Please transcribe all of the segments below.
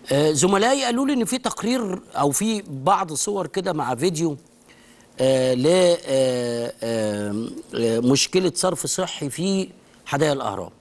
آه، زملائي قالوا لي ان في تقرير او في بعض صور كده مع فيديو آه ل آه، آه، آه، مشكله صرف صحي في حدائق الاهرام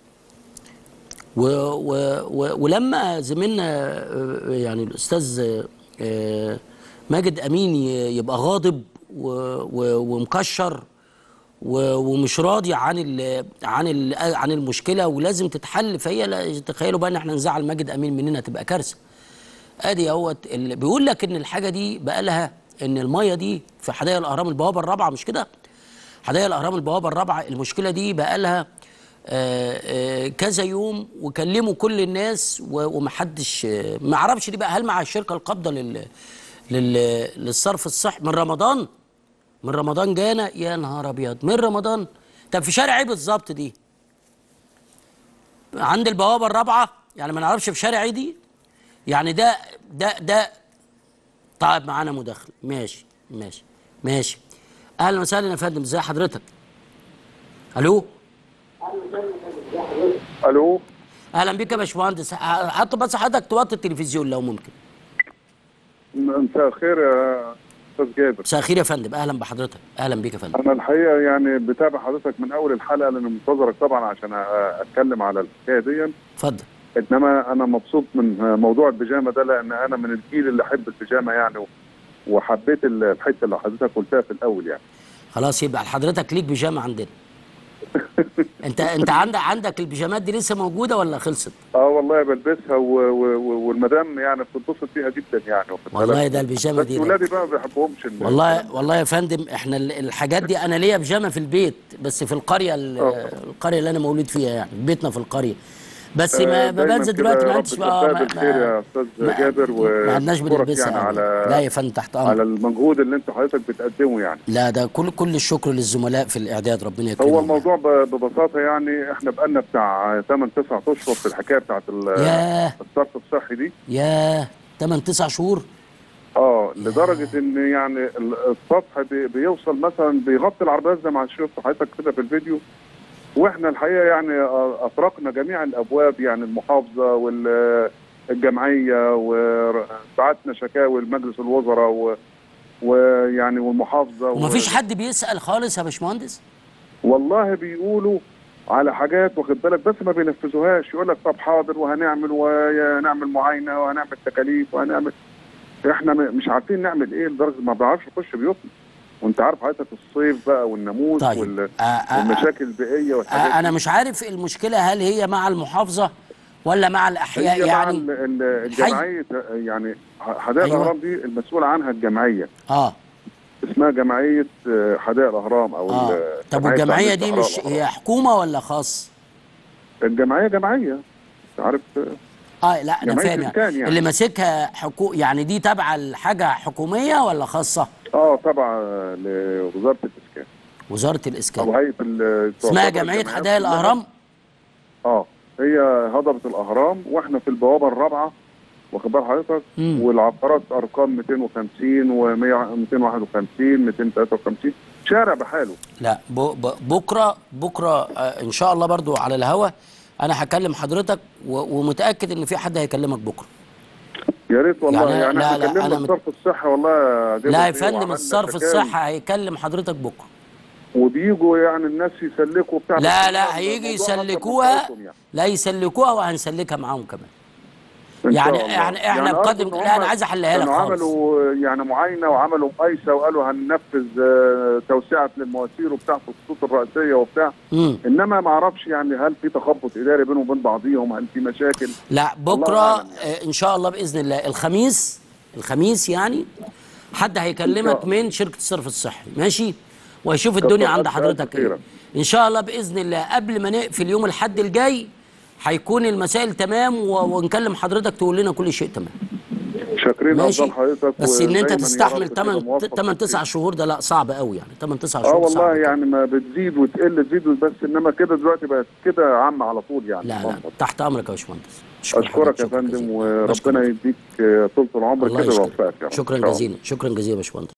و و و ولما زميلنا آه، يعني الاستاذ آه، ماجد امين ي- يبقى غاضب و- و- ومكشر و- ومش راضي عن ال عن ال عن المشكله ولازم تتحل فهي لا- تخيلوا بقى ان احنا نزعل ماجد امين مننا تبقى كارثه ادي اهوت اللي بيقول لك ان الحاجه دي بقى لها ان الميه دي في حدائق الاهرام البوابه الرابعه مش كده حدائق الاهرام البوابه الرابعه المشكله دي بقى لها آه، آه، كذا يوم وكلموا كل الناس و- ومحدش آه، ما اعرفش دي بقى هل مع الشركه القابضه لل لل للصرف الصحي من رمضان من رمضان جانا يا نهار ابيض من رمضان طب في شارع ايه بالظبط دي عند البوابه الرابعه يعني ما نعرفش في شارع ايه دي يعني ده ده ده طيب معانا مداخل ماشي ماشي ماشي اهلا وسهلا يا فندم ازي حضرتك الو الو اهلا بيك يا باشمهندس حط بس حضرتك توطي التلفزيون لو ممكن مساء الخير يا استاذ جابر مساء الخير يا فندم اهلا بحضرتك اهلا بيك يا فندم انا الحقيقه يعني بتابع حضرتك من اول الحلقه لان منتظرك طبعا عشان أ- اتكلم على الحكايه دي اتفضل انما انا مبسوط من موضوع البيجامه ده لان انا من الجيل اللي احب البيجامه يعني و- وحبيت ال- الحته اللي حضرتك قلتها في الاول يعني خلاص يبقى حضرتك ليك بيجامه عندنا انت انت عندك عندك البيجامات دي لسه موجوده ولا خلصت اه والله بلبسها و... و... و- والمدام يعني بتتبسط بيها جدا يعني واخد والله بالك؟ ده البيجامه بس دي ولادي بقى ما بيحبوهمش ال- والله والله يا فندم احنا ال- الحاجات دي انا ليا بيجامه في البيت بس في القريه ال- آه. القريه اللي انا مولود فيها يعني بيتنا في القريه بس آه، ما ما دايماً بنزل كده دلوقتي يا ما رب عدتش بقى تبقى ما- بالخير ما- يا استاذ ما- جابر ما عدناش وأشكرك بنلبسها يعني يعني على لا يا فندم تحت امر على المجهود اللي انت حضرتك بتقدمه يعني لا ده كل كل الشكر للزملاء في الاعداد ربنا يكرمهم هو الموضوع ب- ببساطه يعني احنا بقالنا بتاع 8 9 اشهر في الحكايه بتاعت ال- ياه الصرف الصحي دي ياه 8 9 شهور اه لدرجه ان يعني ال- السطح بي- بيوصل مثلا بيغطي العربيات زي ما شفت حضرتك كده في الفيديو واحنا الحقيقه يعني آه، اطرقنا جميع الابواب يعني المحافظه والجمعيه وبعتنا شكاوي لمجلس الوزراء و- ويعني والمحافظه و- ومفيش حد بيسال خالص يا باشمهندس والله بيقولوا على حاجات واخد بالك بس ما بينفذوهاش يقول لك طب حاضر وهنعمل وهنعمل معاينه وهنعمل تكاليف وهنعمل احنا م- مش عارفين نعمل ايه لدرجه ما بنعرفش نخش بيوتنا وانت عارف حضرتك الصيف بقى والناموس طيب. وال... آه، آه، والمشاكل البيئيه والحاجات آه، انا مش عارف المشكله هل هي مع المحافظه ولا مع الاحياء هي مع يعني ال- ال- الجمعيه يعني حدائق أيوة. الاهرام دي المسؤول عنها الجمعيه اه اسمها جمعيه آه، حدائق الاهرام او اه ال- طب جمعية والجمعيه تعمير دي مش صحراء هي الأهرام. حكومه ولا خاص الجمعيه جمعيه انت عارف آه، اه لا انا جمعية فاهم إسكان يعني. يعني. اللي ماسكها حكو يعني دي تابعه لحاجه حكوميه ولا خاصه اه طبعا لوزاره الاسكان وزاره او الاسكان هيئه ال- اسمها تعتبر جمعيه الجمعيات حدائق كلها. الاهرام اه هي هضبه الاهرام واحنا في البوابه الرابعه واخد بال حضرتك مم. والعقارات ارقام 250 و 251 253 شارع بحاله لا ب... ب... بكره بكره آه ان شاء الله برضو على الهوا انا هكلم حضرتك و... ومتاكد ان في حد هيكلمك بكره يا ريت والله يعني يعني, لا- احنا لا، كلمنا أنا مت- الصرف الصحي والله يا جابر لا يا بيه فندم وعملنا الصرف شكاوي الصحي هيكلم حضرتك بكره وبيجوا يعني الناس يسلكوا بتاع لا بس لا هيجي الموضوع أكتر من يسلكوها طاقتهم يعني. لا يسلكوها وهنسلكها معاهم كمان إن شاء يعني الله. يعني احنا أرجو بقدم إن لا هم انا عايز احلها لك كانوا خالص عملوا يعني معاينه وعملوا مقايسه وقالوا هننفذ آه، توسعه للمواسير وبتاع في الخطوط الرئيسيه وبتاع مم. انما ما اعرفش يعني هل في تخبط اداري بينهم وبين بعضيهم هل في مشاكل لا بكره أعلم آه ان شاء الله باذن الله الخميس الخميس يعني حد هيكلمك إن شاء من شركه الصرف الصحي ماشي ويشوف الدنيا عند ألف حضرتك ايه خيرا. ان شاء الله باذن الله قبل ما نقفل يوم الحد الجاي هيكون المسائل تمام و... ونكلم حضرتك تقول لنا كل شيء تمام شاكرين ماشي افضل حضرتك بس ان انت ودايماً يا تستحمل رب تبقى 8 موفق 8 في 9 شهور ده لا صعب قوي يعني 8 9 اه شهور صعب والله كده. يعني ما بتزيد وتقل تزيد بس انما كده دلوقتي بقت كده عامه على طول يعني لا لا منطق. تحت امرك يا باشمهندس أشكر اشكرك حضرتك يا شكراً فندم جزيلاً. وربنا بشكرك. يديك آه، طول العمر الله كده يشكرك ويوفقك يا رب. شكرا إن شاء الله. جزيلا شكرا جزيلا يا باشمهندس